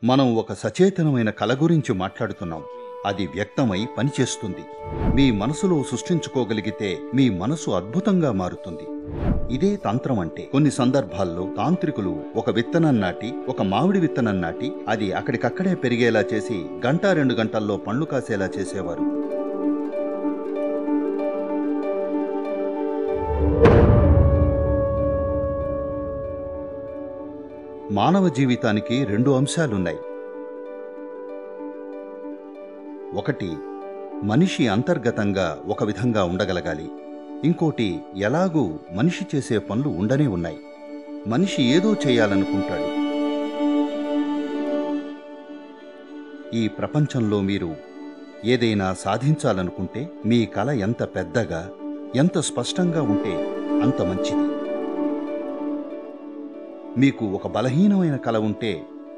మనం ఒక సచేతనమైన కళ గురించి మాట్లాడుతున్నాం అది వ్యక్తమై పనిచేస్తుంది మీ మనసులో సృష్టించుకోగలిగితే మీ మనసు అద్భుతంగా మారుతుంది ఇదే తంత్రం అంటే కొన్ని సందర్భాల్లో తాంత్రికులు ఒక విత్తనం నాటి ఒక మామిడి విత్తనం నాటి అది అక్కడికక్కడే పెరిగేలా చేసి గంట రెండు గంటల్లో పండ్లు కాసేలా చేసేవారు మానవ జీవితానికి రెండు అంశాలున్నాయి ఒకటి మనిషి అంతర్గతంగా ఒక విధంగా ఉండగలగాలి ఇంకోటి ఎలాగూ మనిషి చేసే పనులు ఉండనే ఉన్నాయి మనిషి ఏదో చేయాలనుకుంటాడు ఈ ప్రపంచంలో మీరు ఏదైనా సాధించాలనుకుంటే మీ కల ఎంత పెద్దగా ఎంత స్పష్టంగా ఉంటే అంత మంచిది మీకు ఒక బలహీనమైన కల ఉంటే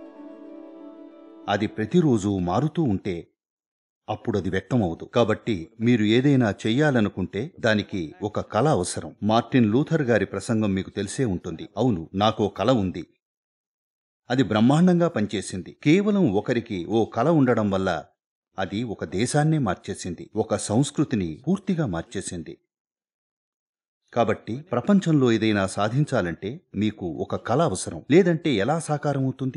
అది ప్రతిరోజు మారుతూ ఉంటే అప్పుడు అది వ్యక్తమవదు కాబట్టి మీరు ఏదైనా చెయ్యాలనుకుంటే దానికి ఒక కళ అవసరం మార్టిన్ లూథర్ గారి ప్రసంగం మీకు తెలిసే ఉంటుంది అవును నాకు ఓ కళ ఉంది అది బ్రహ్మాండంగా పనిచేసింది కేవలం ఒకరికి ఓ కళ ఉండడం వల్ల అది ఒక దేశాన్నే మార్చేసింది ఒక సంస్కృతిని పూర్తిగా మార్చేసింది కాబట్టి ప్రపంచంలో ఏదైనా సాధించాలంటే మీకు ఒక కళ అవసరం లేదంటే ఎలా సాకారమవుతుంది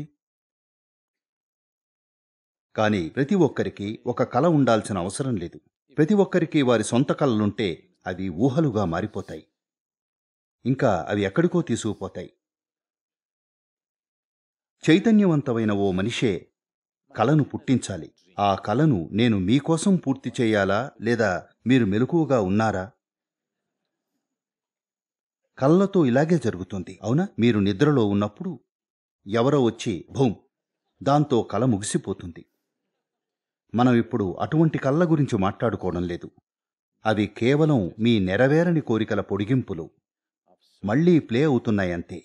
కానీ ప్రతి ఒక్కరికి ఒక కళ ఉండాల్సిన అవసరం లేదు ప్రతి ఒక్కరికి వారి సొంత కళలుంటే అవి ఊహలుగా మారిపోతాయి ఇంకా అవి ఎక్కడికో తీసుకుపోతాయి చైతన్యవంతమైన ఓ మనిషే కళను పుట్టించాలి ఆ కళను నేను మీకోసం పూర్తి చేయాలా లేదా మీరు మెలకువగా ఉన్నారా కళ్ళతో ఇలాగే జరుగుతుంది అవునా మీరు నిద్రలో ఉన్నప్పుడు ఎవరో వచ్చి భౌం దాంతో కళ ముగిసిపోతుంది మనం ఇప్పుడు అటువంటి కళ్ళ గురించి మాట్లాడుకోవడం లేదు అవి కేవలం మీ నెరవేరని కోరికల పొడిగింపులు మళ్ళీ ప్లే అవుతున్నాయంతే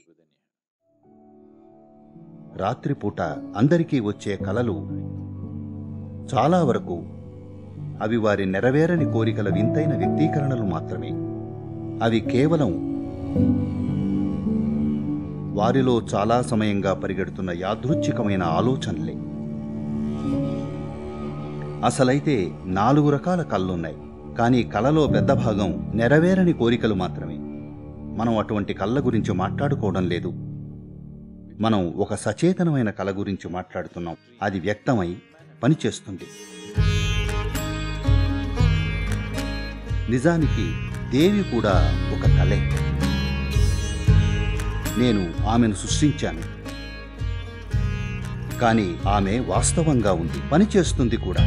రాత్రిపూట అందరికీ వచ్చే కలలు చాలా వరకు అవి వారి నెరవేరని కోరికల వింతైన వ్యక్తీకరణలు మాత్రమే అవి కేవలం వారిలో చాలా సమయంగా పరిగెడుతున్న యాదృచ్ఛికమైన ఆలోచనలే అసలైతే నాలుగు రకాల కళ్ళున్నాయి కానీ కళలో పెద్ద భాగం నెరవేరని కోరికలు మాత్రమే మనం అటువంటి కళ్ళ గురించి మాట్లాడుకోవడం లేదు మనం ఒక సచేతనమైన కళ గురించి మాట్లాడుతున్నాం అది వ్యక్తమై పనిచేస్తుంది నిజానికి దేవి కూడా ఒక కళే నేను ఆమెను సృష్టించాను కానీ ఆమె వాస్తవంగా ఉంది పనిచేస్తుంది కూడా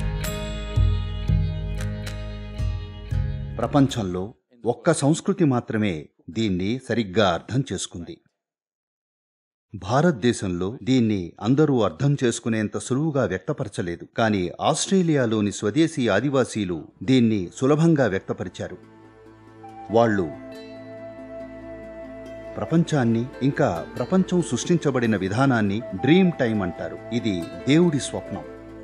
ప్రపంచంలో ఒక్క సంస్కృతి మాత్రమే దీన్ని సరిగ్గా అర్థం చేసుకుంది భారతదేశంలో దీన్ని అందరూ అర్థం చేసుకునేంత సులువుగా వ్యక్తపరచలేదు కానీ ఆస్ట్రేలియాలోని స్వదేశీ ఆదివాసీలు దీన్ని సులభంగా వ్యక్తపరిచారు వాళ్ళు ప్రపంచాన్ని ఇంకా ప్రపంచం సృష్టించబడిన విధానాన్ని డ్రీమ్ టైం అంటారు ఇది దేవుడి స్వప్నం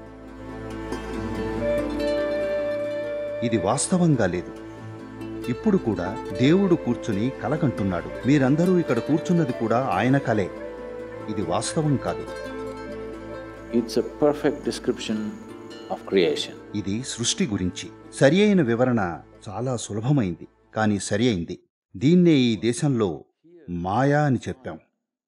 ఇది వాస్తవంగా లేదు ఇప్పుడు కూడా దేవుడు కూర్చుని కలకంటున్నాడు మీరందరూ ఇక్కడ కూర్చున్నది కూడా ఆయన కలే ఇది వాస్తవం కాదు It's a perfect description of creation. ఇది సృష్టి గురించి సరి అయిన వివరణ చాలా సులభమైంది కానీ సరి అయింది దీన్నే ఈ దేశంలో మాయా అని చెప్పాం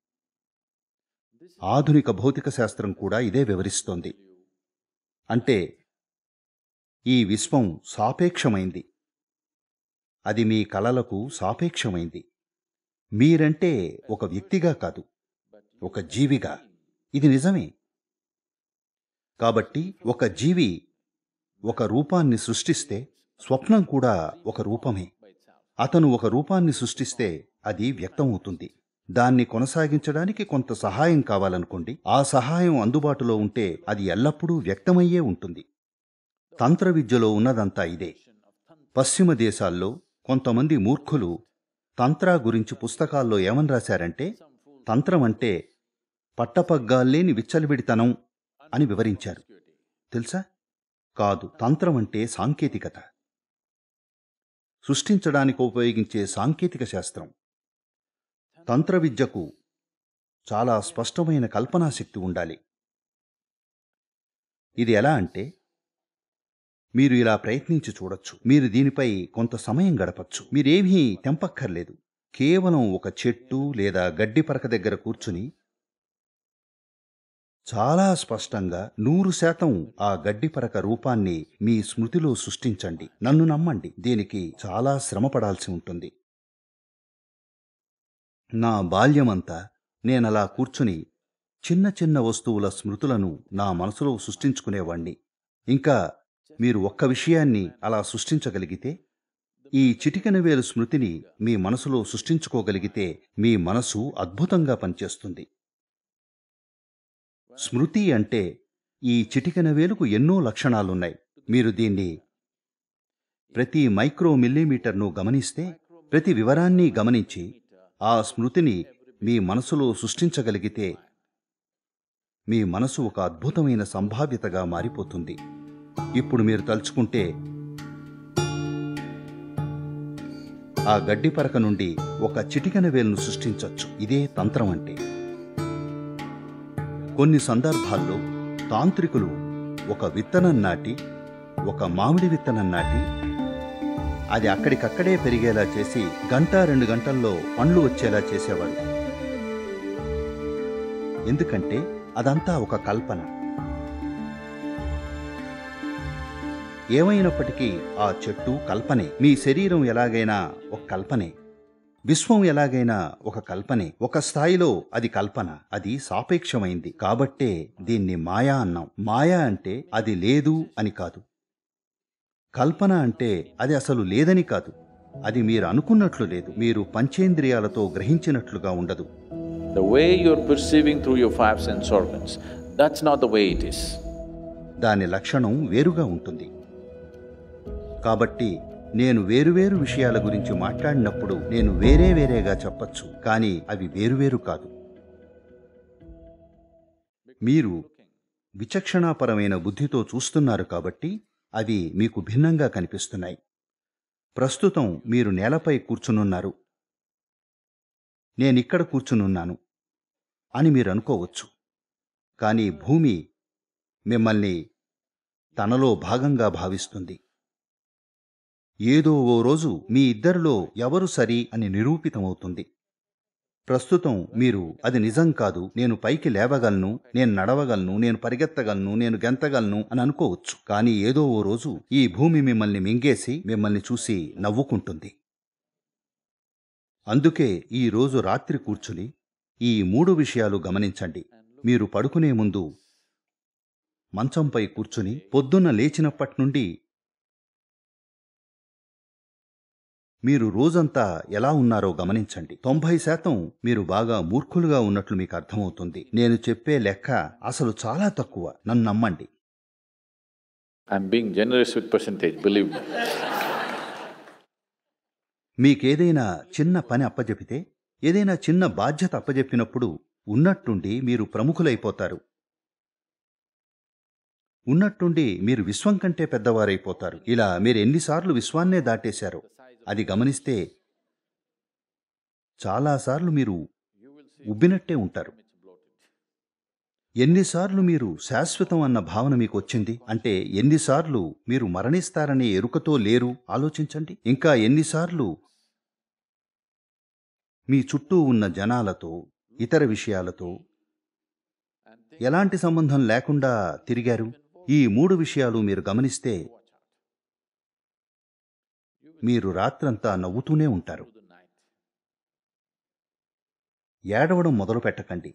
ఆధునిక భౌతిక శాస్త్రం కూడా ఇదే వివరిస్తోంది అంటే ఈ విశ్వం సాపేక్షమైంది అది మీ కలలకు సాపేక్షమైంది మీరంటే ఒక వ్యక్తిగా కాదు ఒక జీవిగా ఇది నిజమే కాబట్టి ఒక జీవి ఒక రూపాన్ని సృష్టిస్తే స్వప్నం కూడా ఒక రూపమే అతను ఒక రూపాన్ని సృష్టిస్తే అది వ్యక్తమవుతుంది దాన్ని కొనసాగించడానికి కొంత సహాయం కావాలనుకోండి ఆ సహాయం అందుబాటులో ఉంటే అది ఎల్లప్పుడూ వ్యక్తమయ్యే ఉంటుంది తంత్ర విద్యలో ఉన్నదంతా ఇదే పశ్చిమ దేశాల్లో కొంతమంది మూర్ఖులు తంత్రా గురించి పుస్తకాల్లో ఏమని రాశారంటే తంత్రం అంటే పట్టపగ్గాల్లేని విచ్చలవిడితనం అని వివరించారు తెలుసా కాదు తంత్రం అంటే సాంకేతికత సృష్టించడానికి ఉపయోగించే సాంకేతిక శాస్త్రం తంత్ర విద్యకు చాలా స్పష్టమైన కల్పనాశక్తి ఉండాలి ఇది ఎలా అంటే మీరు ఇలా ప్రయత్నించి చూడొచ్చు మీరు దీనిపై కొంత సమయం గడపచ్చు మీరేమీ తెంపక్కర్లేదు కేవలం ఒక చెట్టు లేదా గడ్డి పరక దగ్గర కూర్చుని చాలా స్పష్టంగా నూరు శాతం ఆ గడ్డి పరక రూపాన్ని మీ స్మృతిలో సృష్టించండి నన్ను నమ్మండి దీనికి చాలా శ్రమ పడాల్సి ఉంటుంది నా బాల్యమంతా నేనలా కూర్చుని చిన్న చిన్న వస్తువుల స్మృతులను నా మనసులో సృష్టించుకునేవాణ్ణి ఇంకా మీరు ఒక్క విషయాన్ని అలా సృష్టించగలిగితే ఈ చిటికెన వేలు స్మృతిని మీ మనసులో సృష్టించుకోగలిగితే మీ మనసు అద్భుతంగా పనిచేస్తుంది స్మృతి అంటే ఈ చిటికెన వేలుకు ఎన్నో లక్షణాలున్నాయి మీరు దీన్ని ప్రతి మైక్రో మిల్లీమీటర్ను గమనిస్తే ప్రతి వివరాన్ని గమనించి ఆ స్మృతిని మీ మనసులో సృష్టించగలిగితే మీ మనసు ఒక అద్భుతమైన సంభావ్యతగా మారిపోతుంది ఇప్పుడు మీరు తలుచుకుంటే ఆ గడ్డి పరక నుండి ఒక చిటికెన వేలును సృష్టించవచ్చు ఇదే తంత్రం అంటే కొన్ని సందర్భాల్లో తాంత్రికులు ఒక విత్తనం నాటి ఒక మామిడి విత్తనం నాటి అది అక్కడికక్కడే పెరిగేలా చేసి గంట రెండు గంటల్లో పండ్లు వచ్చేలా చేసేవారు ఎందుకంటే అదంతా ఒక కల్పన ఏమైనప్పటికీ ఆ చెట్టు కల్పనే మీ శరీరం ఎలాగైనా ఒక కల్పనే విశ్వం ఎలాగైనా ఒక కల్పనే ఒక స్థాయిలో అది కల్పన అది సాపేక్షమైంది కాబట్టే దీన్ని మాయా అన్నాం మాయా అంటే అది లేదు అని కాదు కల్పన అంటే అది అసలు లేదని కాదు అది మీరు అనుకున్నట్లు లేదు మీరు పంచేంద్రియాలతో గ్రహించినట్లుగా ఉండదు The way you're perceiving through your five sense organs, that's not the way it is. దాని లక్షణం వేరుగా ఉంటుంది కాబట్టి నేను వేరువేరు విషయాల గురించి మాట్లాడినప్పుడు నేను వేరే వేరేగా చెప్పచ్చు కానీ అవి వేరువేరు కాదు మీరు విచక్షణాపరమైన బుద్ధితో చూస్తున్నారు కాబట్టి అవి మీకు భిన్నంగా కనిపిస్తున్నాయి ప్రస్తుతం మీరు నేలపై కూర్చునున్నారు నేనిక్కడ కూర్చునున్నాను అని మీరు అనుకోవచ్చు కానీ భూమి మిమ్మల్ని తనలో భాగంగా భావిస్తుంది ఏదో ఓ రోజు మీ ఇద్దరిలో ఎవరు సరి అని నిరూపితమవుతుంది ప్రస్తుతం మీరు అది నిజం కాదు నేను పైకి లేవగలను నేను నడవగలను నేను పరిగెత్తగలను నేను గెంతగలను అని అనుకోవచ్చు కానీ ఏదో ఓ రోజు ఈ భూమి మిమ్మల్ని మింగేసి మిమ్మల్ని చూసి నవ్వుకుంటుంది అందుకే ఈ రోజు రాత్రి కూర్చుని ఈ మూడు విషయాలు గమనించండి మీరు పడుకునే ముందు మంచంపై కూర్చుని పొద్దున్న లేచినప్పటి నుండి మీరు రోజంతా ఎలా ఉన్నారో గమనించండి తొంభై శాతం మీరు బాగా మూర్ఖులుగా ఉన్నట్లు మీకు అర్థమవుతుంది నేను చెప్పే లెక్క అసలు చాలా తక్కువ నన్ను నమ్మండి I'm being generous with percentage, believe me. మీకేదైనా చిన్న పని అప్పజెపితే ఏదైనా చిన్న బాధ్యత అప్పజెప్పినప్పుడు ఉన్నట్టుండి మీరు ప్రముఖులైపోతారు ఉన్నట్టుండి మీరు విశ్వం కంటే పెద్దవారైపోతారు ఇలా మీరు ఎన్నిసార్లు విశ్వాన్నే దాటేశారు అది గమనిస్తే చాలాసార్లు మీరు ఉబ్బినట్టే ఉంటారు ఎన్నిసార్లు మీరు శాశ్వతం అన్న భావన మీకు వచ్చింది అంటే ఎన్నిసార్లు మీరు మరణిస్తారనే ఎరుకతో లేరు ఆలోచించండి ఇంకా ఎన్నిసార్లు మీ చుట్టూ ఉన్న జనాలతో ఇతర విషయాలతో ఎలాంటి సంబంధం లేకుండా తిరిగారు ఈ మూడు విషయాలు మీరు గమనిస్తే మీరు రాత్రంతా నవ్వుతూనే ఉంటారు ఏడవడం మొదలు పెట్టకండి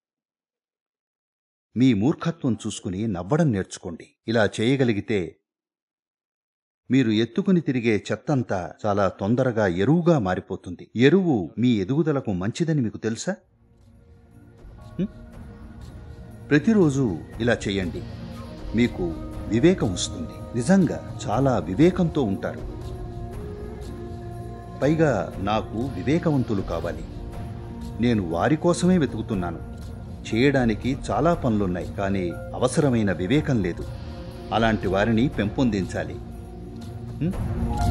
మీ మూర్ఖత్వం చూసుకుని నవ్వడం నేర్చుకోండి ఇలా చేయగలిగితే మీరు ఎత్తుకుని తిరిగే చెత్తంతా చాలా తొందరగా ఎరువుగా మారిపోతుంది ఎరువు మీ ఎదుగుదలకు మంచిదని మీకు తెలుసా హ్మ్? ప్రతిరోజు ఇలా చేయండి మీకు వివేకం వస్తుంది నిజంగా చాలా వివేకంతో ఉంటారు పైగా నాకు వివేకవంతులు కావాలి నేను వారి కోసమే వెతుకుతున్నాను చేయడానికి చాలా పనులున్నాయి కానీ అవసరమైన వివేకం లేదు అలాంటి వారిని పెంపొందించాలి హ్మ్?